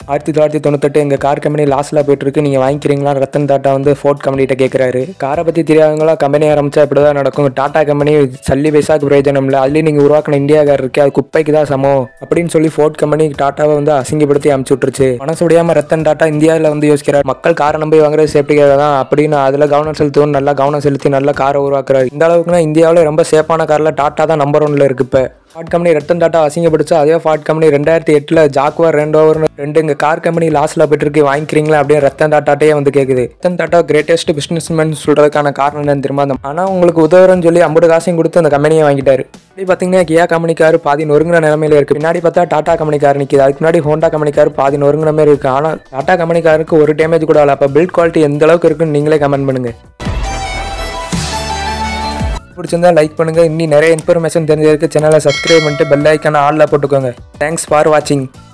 ஆயிரத்தி தொள்ளாயிரத்தி தொண்ணூத்தெட்டு எங்கள் கார் கம்பெனி லாஸில் போயிட்டு இருக்கு நீங்கள் வாங்கிக்கிறீங்களா ரத்தன் டாட்டா வந்து ஃபோர்ட் கம்பெனிகிட்ட கேட்குறாரு காரை பற்றி தெரியாதவங்களா கம்பெனி ஆரம்பிச்சா இப்படி தான் நடக்கும் டாட்டா கம்பெனி சல்லி பைசாக்கு பிரயோஜனம் இல்லை அதுலேயும் நீங்கள் உருவாக்கின இந்தியா கார் இருக்கு அது குப்பைக்கு தான் சமம் அப்படின்னு சொல்லி ஃபோர்ட் கம்பெனி டாட்டாவை வந்து அசிங்கப்படுத்தி அமுச்சு விட்டுருச்சு மனசு உடையாம ரத்தன் டாட்டா இந்தியாவில் வந்து யோசிக்கிறார் மக்கள் காரை நம்பி வாங்குறது சேஃப்டிக்காக தான் அப்படின்னு அதில் கவனம் செலுத்தவும் நல்லா கவனம் செலுத்தி நல்ல காரை உருவாக்குறாரு இந்த அளவுக்குனா இந்தியாவில் ரொம்ப சேஃபான காரில் டாட்டா தான் நம்பர் ஒன்ல இருக்கு இப்போ ஃபார்ட் கம்பெனி ரத்தன் டாட்டா அசிங்கப்படுச்சு அதே ஃபார்ட் கம்பெனி ரெண்டாயிரத்தி எட்டில் ஜாக்வார் ரெண்டு ஓவர்னு ரெண்டு எங்கள் கார் கம்பெனி லாஸில் போயிட்டு இருக்கு வாங்கிக்கிறீங்களா அப்படின்னு ரத்தன் டாட்டாட்டே வந்து கேட்குது ரத்தன் டாட்டா கிரேட்டஸ்ட் பிஸ்னஸ்மேன் சொல்கிறதுக்கான காரணம் என்னன்னு தெரியுமா அந்த ஆனால் உங்களுக்கு உதவுறேன்னு சொல்லி ஐம்பது காசையும் கொடுத்து அந்த கம்பெனியை வாங்கிட்டாரு இப்படி பார்த்தீங்கன்னா கியா கம்பெனி கார் பாதி நொறுங்கிற நிலமையில இருக்கு பின்னாடி பார்த்தா டாடா கம்பெனி கார் நிற்கிது அதுக்கு முன்னாடி ஹோண்டா கம்பெனி கார் பாதி நொறுங்கிற மாதிரி இருக்கு ஆனால் டாடா கம்பெனி காருக்கு ஒரு டேமேஜ் கூட இல்லை அப்போ பில்ட் குவாலிட்டி எந்த அளவுக்கு இருக்குன்னு நீங்களே கமெண்ட் பண்ணுங்க பிடிச்சிருந்தா லைக் பண்ணுங்க இன்னி நிறைய இன்ஃபர்மேஷன் தெரிஞ்சதுக்கு சேனலை சப்ஸ்கிரைப் பண்ணிட்டு பெல் ஐக்கான ஆல்ல போட்டுக்கோங்க தேங்க்ஸ் ஃபார் வாட்சிங்